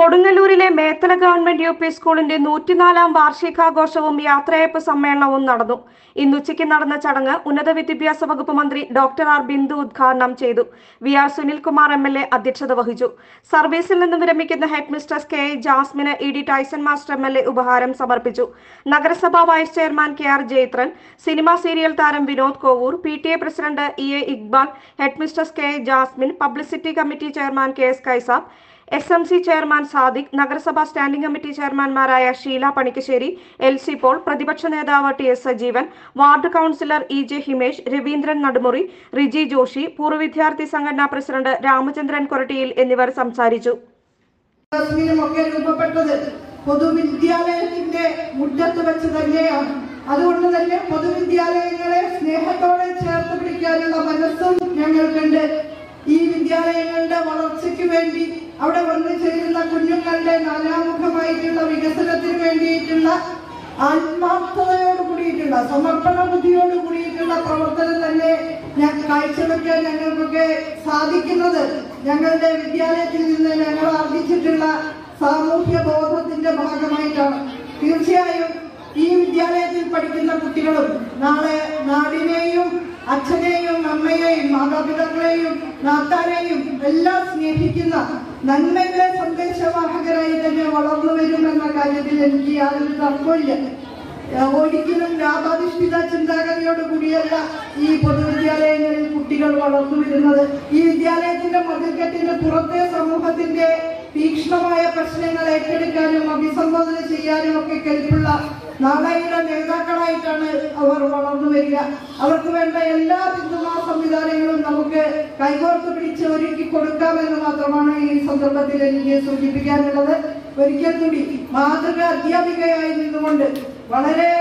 കൊടുങ്ങല്ലൂരിലെ Methala government U P സ്കൂളിന്റെ നൂറ്റിനാലാം വാർഷികാഘോഷവും യാത്രയയപ്പ് സമ്മേളനവും നടന്നു ഇന്ന് ഉച്ചയ്ക്ക് നടന്ന ചടങ്ങ് ഉന്നത വിദ്യാഭ്യാസ വകുപ്പ് മന്ത്രി ഡോക്ടർ ആർ ബിന്ദു ഉദ്ഘാടനം ചെയ്തു V R Sunilkumar M L A അധ്യക്ഷത വഹിച്ചു സർവീസിൽ നിന്ന് വിരമിക്കുന്ന ഹെഡ് മിസ്റ്റേഴ്സ് കെ എ ജാസ്മിന് E D Tyson master M L A ഉപഹാരം സമർപ്പിച്ചു നഗരസഭാ vice chairman K R Jayathran cinema serial താരം Vinod Kovoor P T A president E A Iqbal headmistress K A Jasmin publicity committee chairman K S Kaisab S M C chairman Sadiq നഗരസഭാ standing committee ചെയർമാൻമാരായ Sheela Panikkassery L C Paul പ്രതിപക്ഷ നേതാവ് T S Sajeevan ward councillor E J Himesh Raveendran Nadumuri Riji Joshi പൂർവ്വ വിദ്യാർത്ഥി സംഘടനാ president Ramachandran കൊരട്ടിയിൽ എന്നിവർ സംസാരിച്ചു ജാസ്മിനും ഒക്കെ രൂപപ്പെട്ടത് പൊതുവിദ്യാലയത്തിന്റെ മുറ്റത്ത് വെച്ച് തന്നെയാണ് അതുകൊണ്ട് തന്നെ പൊതുവിദ്യാലയങ്ങളെ സ്നേഹത്തോടെ ചേർത്ത് പിടിക്കാനുള്ള മനസ്സും ഞങ്ങൾക്കുണ്ട് ഈ വിദ്യാലയങ്ങളുടെ വളർച്ചയ്ക്ക് വേണ്ടി അവിടെ വന്നു ചേരുന്ന കുഞ്ഞുങ്ങളുടെ നാനാമുഖമായിട്ടുള്ള വികസനത്തിന് വേണ്ടിയിട്ടുള്ള ആത്മാർത്ഥതയോട് കൂടിയിട്ടുള്ള സമർപ്പണ ബുദ്ധിയോട് കൂടിയിട്ടുള്ള പ്രവർത്തനം തന്നെ ഞാൻ കാഴ്ചവെക്കാൻ ഞങ്ങൾക്കൊക്കെ സാധിക്കുന്നത് ഞങ്ങളുടെ വിദ്യാലയത്തിൽ നിന്ന് ഞങ്ങൾ ആർജിച്ചിട്ടുള്ള സാമൂഹ്യ ബോധത്തിന്റെ ഭാഗമായിട്ടാണ് തീർച്ചയായും ഈ വിദ്യാലയത്തിൽ പഠിക്കുന്ന കുട്ടികളും നാളെ നാടിനെയും അച്ഛനെയും അമ്മയെയും മാതാപിതാക്കളെയും നാട്ടാരെയും എല്ലാം സ്നേഹിക്കുന്ന നന്മയുടെ സന്ദേശവാഹകരായി തന്നെ വളർന്നു വരുമെന്ന കാര്യത്തിൽ എനിക്ക് യാതൊരു തർക്കമില്ല ഏഹ് ഒരിക്കലും ലാഭാധിഷ്ഠിത ചിന്താഗതിയോട് കൂടിയല്ല ഈ പൊതുവിദ്യാലയങ്ങളിൽ കുട്ടികൾ വളർന്നു വരുന്നത് ഈ വിദ്യാലയത്തിന്റെ മതിൽക്കെട്ടിന് പുറത്തെ സമൂഹത്തിന്റെ തീക്ഷ്ണമായ പ്രശ്നങ്ങൾ ഏറ്റെടുക്കാനും അഭിസംബോധന ചെയ്യാനും ഒക്കെ കെൽപ്പുള്ള നാളെയുടെ നേതാക്കളായിട്ടാണ് അവർ വളർന്നു വരിക അവർക്ക് വേണ്ട എല്ലാ പിന്തുണാ സംവിധാനങ്ങളും നമുക്ക് കൈകോർത്ത് പിടിച്ച് ഒരുക്കി കൊടുക്കാമെന്ന് മാത്രമാണ് ഈ സന്ദർഭത്തിൽ എനിക്ക് സൂചിപ്പിക്കാനുള്ളത് ഒരിക്കൽ കൂടി മാതൃക അധ്യാപികയായി നിന്നുകൊണ്ട് വളരെ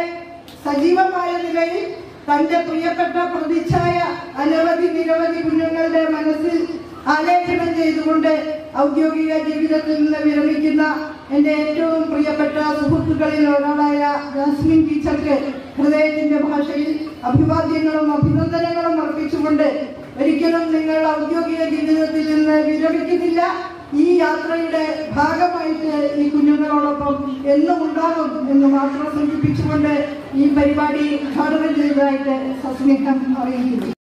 സജീവമായ നിലയിൽ തന്റെ പ്രിയപ്പെട്ട പ്രതിച്ഛായ അനവധി നിരവധി കുഞ്ഞുങ്ങളുടെ മനസ്സിൽ ആലേഖനം ചെയ്തുകൊണ്ട് ഔദ്യോഗിക ജീവിതത്തിൽ നിന്ന് വിരമിക്കുന്ന എൻ്റെ ഏറ്റവും പ്രിയപ്പെട്ട സുഹൃത്തുക്കളിൽ ഒരാളായ ജാസ്മിൻ ടീച്ചർക്ക് ഹൃദയത്തിന്റെ ഭാഷയിൽ അഭിവാദ്യങ്ങളും അഭിനന്ദനങ്ങളും അർപ്പിച്ചുകൊണ്ട് ഒരിക്കലും നിങ്ങൾ ഔദ്യോഗിക ജീവിതത്തിൽ നിന്ന് വിരമിക്കുന്നില്ല ഈ യാത്രയുടെ ഭാഗമായിട്ട് ഈ കുഞ്ഞുങ്ങളോടൊപ്പം എന്നും ഉണ്ടാകും എന്ന് മാത്രം സൂചിപ്പിച്ചുകൊണ്ട് ഈ പരിപാടി ഉദ്ഘാടനം ചെയ്തതായിട്ട് സസ്നേഹം അറിയിക്കുന്നു